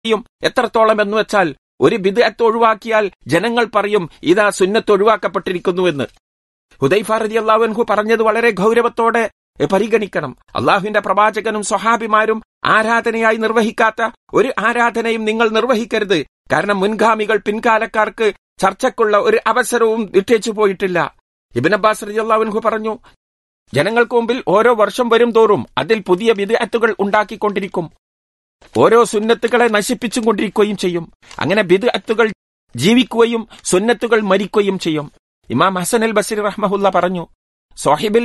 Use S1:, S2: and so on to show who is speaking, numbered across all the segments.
S1: ചെയ്യും എത്രത്തോളം എന്ന് വെച്ചാൽ ഒരു ബിദ്അത്ത് ഒഴിവാക്കിയാൽ ജനങ്ങൾ പറയും ഇതാ സുന്നത്ത് ഒഴിവാക്കപ്പെട്ടിരിക്കുന്നുവെന്ന് ഹുദൈഫ റതി അള്ളാഹുൻഹു പറഞ്ഞത് വളരെ ഗൗരവത്തോടെ പരിഗണിക്കണം അള്ളാഹുവിന്റെ പ്രവാചകനും സ്വഹാബിമാരും ആരാധനയായി നിർവഹിക്കാത്ത ഒരു ആരാധനയും നിങ്ങൾ നിർവഹിക്കരുത് കാരണം മുൻഗാമികൾ പിൻകാലക്കാർക്ക് ചർച്ചക്കുള്ള ഒരു അവസരവും വിട്ടേച്ചു പോയിട്ടില്ല ഇബിൻ അബ്ബാസ് റതി അള്ളാഹുൻഹു പറഞ്ഞു ജനങ്ങൾക്ക് മുമ്പിൽ ഓരോ വർഷം വരും തോറും അതിൽ പുതിയ വിദഗ്ധത്തുകൾ ഉണ്ടാക്കിക്കൊണ്ടിരിക്കും ഓരോ സുന്നത്തുകളെ നശിപ്പിച്ചും കൊണ്ടിരിക്കുകയും ചെയ്യും അങ്ങനെ ബിദ്അത്തുകൾ ജീവിക്കുകയും സുന്നത്തുകൾ മരിക്കുകയും ചെയ്യും ഇമാം ഹസൻ അൽ ബസീർ റഹ്മഹുല്ല പറഞ്ഞു സോഹിബിൽ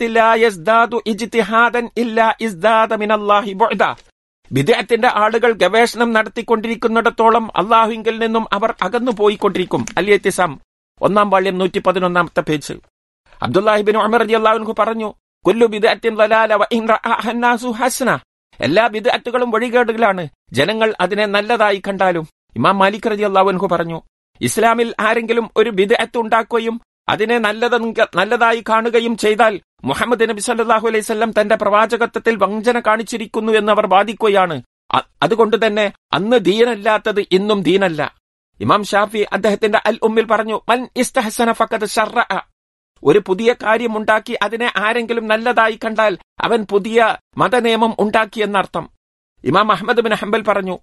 S1: ബിദ്അത്തിന്റെ ആളുകൾ ഗവേഷണം നടത്തിക്കൊണ്ടിരിക്കുന്നിടത്തോളം അള്ളാഹുവിങ്കിൽ നിന്നും അവർ അകന്നു പോയിക്കൊണ്ടിരിക്കും അലിയത്തിസാം ഒന്നാം പാള്യം നൂറ്റി പതിനൊന്നാമത്തെ പേജ് അബ്ദുല്ലാഹിബിൻ ഉമർ അലി അള്ളാഹുൻഹു പറഞ്ഞു കൊല്ലു ബിദ്അത്തിൻ ളലാല വ ഇൻ റഅഹ അന്നാസു ഹസ്ന എല്ലാ ബിദ്അത്തുകളും വഴികേടുകളാണ് ജനങ്ങൾ അതിനെ നല്ലതായി കണ്ടാലും ഇമാം മാലിക് റതി അള്ളാഹുൻഹു പറഞ്ഞു ഇസ്ലാമിൽ ആരെങ്കിലും ഒരു ബിദ്അത്ത് ഉണ്ടാക്കുകയും അതിനെ നല്ലത നല്ലതായി കാണുകയും ചെയ്താൽ മുഹമ്മദ് നബി സല്ലാഹു അലൈഹി സ്വല്ലം തന്റെ പ്രവാചകത്വത്തിൽ വഞ്ചന കാണിച്ചിരിക്കുന്നു എന്ന് അവർ വാദിക്കുകയാണ് അതുകൊണ്ട് തന്നെ അന്ന് ദീനല്ലാത്തത് ഇന്നും ദീനല്ല ഇമാം ഷാഫി അദ്ദേഹത്തിന്റെ അൽ ഉമ്മിൽ പറഞ്ഞു മൻ ഇസ്തഹസന ഫക്കത് ഷർറ ഒരു പുതിയ കാര്യമുണ്ടാക്കി അതിനെ ആരെങ്കിലും നല്ലതായി കണ്ടാൽ അവൻ പുതിയ മതനിയമം ഉണ്ടാക്കിയെന്നർത്ഥം ഇമാം അഹമ്മദ് ബിൻ ഹംബൽ പറഞ്ഞു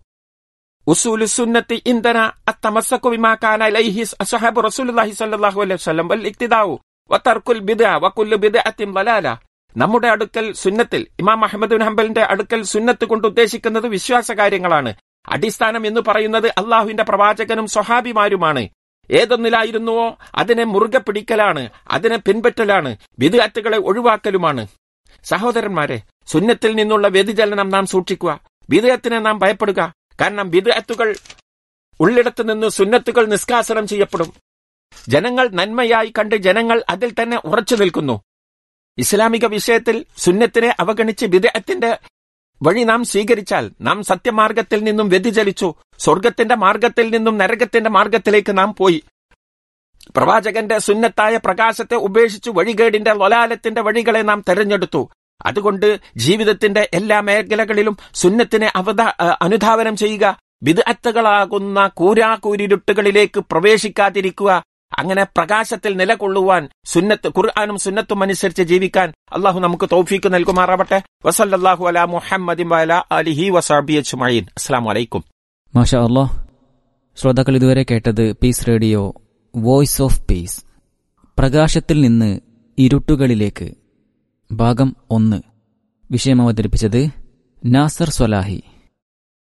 S1: ഉസൂലു സുന്നത്തി ഇന്ധന അത്തമസക്കു വിമാക്കാൻ അലൈഹി അസഹബ് റസൂലുള്ളാഹി സ്വല്ലല്ലാഹു അലൈഹി വസല്ലം വൽ ഇക്തിദാഉ വതർക്കുൽ ബിദ്അ വകുല്ലു ബിദ്അത്തിൻ ളലാല നമ്മുടെ അടുക്കൽ സുന്നത്തിൽ ഇമാം അഹമ്മദ് ബിൻ ഹംബലിന്റെ അടുക്കൽ സുന്നത്ത് കൊണ്ട് ഉദ്ദേശിക്കുന്നത് വിശ്വാസ കാര്യങ്ങളാണ് അടിസ്ഥാനം എന്ന് പറയുന്നത് അള്ളാഹുവിന്റെ പ്രവാചകനും സ്വഹാബിമാരുമാണ് ഏതൊന്നിലായിരുന്നുവോ അതിനെ മുറുകെ പിടിക്കലാണ് അതിനെ പിൻപറ്റലാണ് ബിദ്അത്തുകളെ ഒഴിവാക്കലുമാണ് സഹോദരന്മാരെ സുന്നത്തിൽ നിന്നുള്ള വ്യതിചലനം നാം സൂക്ഷിക്കുക ബിദ്അത്തിനെ നാം ഭയപ്പെടുക കാരണം ബിദ്അത്തുകൾ ഉള്ളിടത്ത് നിന്ന് സുന്നത്തുകൾ നിഷ്കാസനം ചെയ്യപ്പെടും ജനങ്ങൾ നന്മയായി കണ്ട് ജനങ്ങൾ അതിൽ തന്നെ ഉറച്ചു നിൽക്കുന്നു ഇസ്ലാമിക വിഷയത്തിൽ സുന്നത്തിനെ അവഗണിച്ച് ബിദ്അത്തിന്റെ വഴി നാം സ്വീകരിച്ചാൽ നാം സത്യമാർഗത്തിൽ നിന്നും വ്യതിചലിച്ചു സ്വർഗത്തിന്റെ മാർഗത്തിൽ നിന്നും നരകത്തിന്റെ മാർഗത്തിലേക്ക് നാം പോയി പ്രവാചകന്റെ സുന്നത്തായ പ്രകാശത്തെ ഉപേക്ഷിച്ചു വഴികേടിന്റെ ലൊലാലത്തിന്റെ വഴികളെ നാം തെരഞ്ഞെടുത്തു അതുകൊണ്ട് ജീവിതത്തിന്റെ എല്ലാ മേഖലകളിലും സുന്നത്തിനെ അവത അനുധാവനം ചെയ്യുക വിദഗ്ധകളാകുന്ന കൂരാകൂരിരുട്ടുകളിലേക്ക് പ്രവേശിക്കാതിരിക്കുക അങ്ങനെ പ്രകാശത്തിൽ നിലകൊള്ളുവാൻ സുന്നത്ത് ഖുർആാനും സുന്നത്തും അനുസരിച്ച് ജീവിക്കാൻ അള്ളാഹു നമുക്ക് തൗഫീക്ക് നൽകുമാറാവട്ടെ വസല്ലാഹു അല മുഹമ്മദ് അലിഹി വസാബി അജ്മീൻ അസ്സാം വലൈക്കും
S2: മാഷാ അള്ളാഹ് ശ്രോതാക്കൾ ഇതുവരെ കേട്ടത് Peace Radio Voice of Peace പ്രകാശത്തിൽ നിന്ന് ഇരുട്ടുകളിലേക്ക് ഭാഗം ഒന്ന് വിഷയം അവതരിപ്പിച്ചത് നാസർ സ്വലാഹി